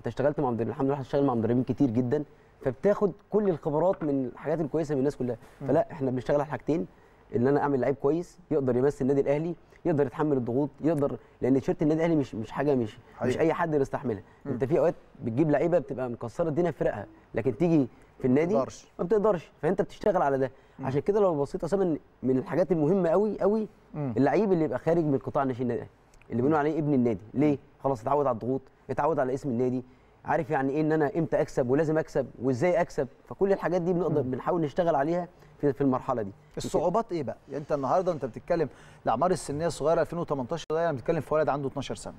انت اشتغلت مع مدربين الحمد لله هتشتغل مع مدربين كتير جدا فبتاخد كل الخبرات من الحاجات الكويسه من الناس كلها فلا احنا بنشتغل على حاجتين ان انا اعمل لعيب كويس يقدر يمثل النادي الاهلي يقدر يتحمل الضغوط يقدر لان تيشيرت النادي الاهلي مش مش حاجه مش مش حقيقي. اي حد يستحملها انت في اوقات بتجيب لعيبه بتبقى مكسره الدنيا في فرقها لكن تيجي في النادي تقدرش. ما بتقدرش فانت بتشتغل على ده عشان كده لو بصيت اصلا من- من الحاجات المهمه قوي قوي مم. اللعيب اللي يبقى خارج من قطاع ناشئين النادي الاهلي اللي بنقول عليه ابن النادي ليه خلاص اتعود على الضغوط اتعود على اسم النادي عارف يعني ايه ان انا امتى اكسب ولازم اكسب وازاي اكسب فكل الحاجات دي بنقدر بنحاول نشتغل عليها في في المرحله دي الصعوبات ايه بقى؟ يعني انت النهارده انت بتتكلم الاعمار السنيه الصغيره 2018 ده يعني بتتكلم في ولد عنده 12 سنه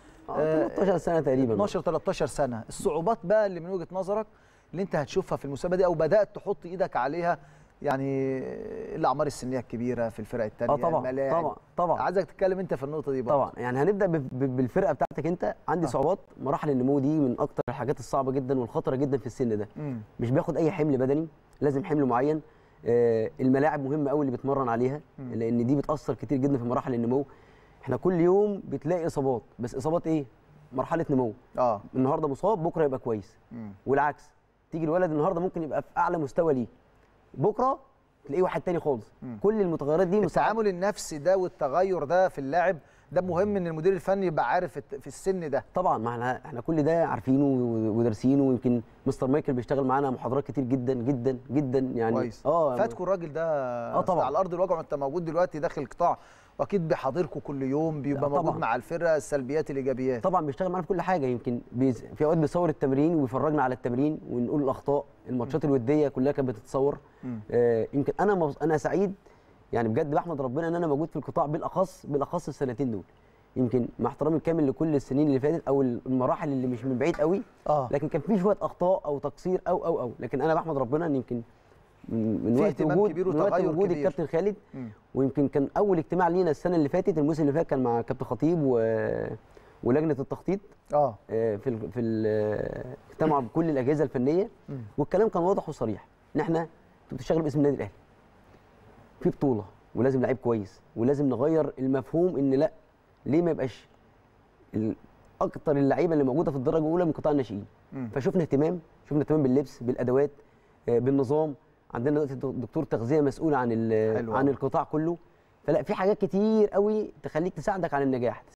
آه 13 سنه تقريبا 12 13 سنه الصعوبات بقى اللي من وجهه نظرك اللي انت هتشوفها في المسابقه دي او بدات تحط ايدك عليها يعني الاعمار السنيه الكبيره في الفرق الثانيه اه طبعا طبعا طبعا عايزك تتكلم انت في النقطه دي برضه طبعا يعني هنبدا ب- ب- بالفرقه بتاعتك انت عندي آه. صعوبات مراحل النمو دي من اكتر الحاجات الصعبه جدا والخطره جدا في السن ده مم. مش بياخد اي حمل بدني لازم حمل معين آه، الملاعب مهمه قوي اللي بتمرن عليها مم. لان دي بتاثر كتير جدا في مراحل النمو احنا كل يوم بتلاقي اصابات بس اصابات ايه مرحله نمو اه النهارده مصاب بكره يبقى كويس مم. والعكس تيجي الولد النهارده ممكن يبقى في اعلى مستوى ليه بكره تلاقيه واحد تاني خالص مم. كل المتغيرات دي مساعدة. التعامل النفسي ده والتغير ده في اللاعب ده مهم ان المدير الفني يبقى عارف الت- في السن ده طبعا ما احنا احنا كل ده عارفينه ودارسينه ويمكن مستر مايكل بيشتغل معانا محاضرات كتير جدا جدا جدا يعني كويس اه فاتكوا الراجل ده آه طبعا. على ارض الواقع وانت موجود دلوقتي داخل القطاع واكيد بيحاضركم كل يوم بيبقى لا موجود طبعا. مع الفرقه السلبيات الايجابيات طبعا بيشتغل معانا في كل حاجه يمكن بيز... في اوقات بيصور التمرين ويفرجنا على التمرين ونقول الاخطاء الماتشات الوديه كلها كانت بتتصور مم. آه يمكن انا مبس... انا سعيد يعني بجد بحمد ربنا ان انا موجود في القطاع بالاخص بالاخص السنتين دول يمكن مع احترامي الكامل لكل السنين اللي فاتت او المراحل اللي مش من بعيد قوي اه لكن كان في شويه اخطاء او تقصير او او او لكن انا بحمد ربنا ان يمكن من في وقت اهتمام وجود كبير من وقت وتغير وجود كبير. الكابتن خالد مم. ويمكن كان اول اجتماع لينا السنه اللي فاتت الموسم اللي فات كان مع كابتن خطيب و... ولجنه التخطيط اه آه، في ال... في ال... اجتمعوا بكل الاجهزه الفنيه مم. والكلام كان واضح وصريح ان احنا انتوا بتشتغلوا باسم النادي الاهلي في بطوله ولازم لعيب كويس ولازم نغير المفهوم ان لا ليه ما يبقاش ال... اكتر اللعيبه اللي موجوده في الدرجه الاولى من قطاع الناشئين مم. فشفنا اهتمام شفنا اهتمام باللبس بالادوات آه، بالنظام عندنا دلوقتي دكتور تغذيه مسؤول عن ال- حلو عن أوي. القطاع كله فلا في حاجات كتير قوي تخليك تساعدك على النجاح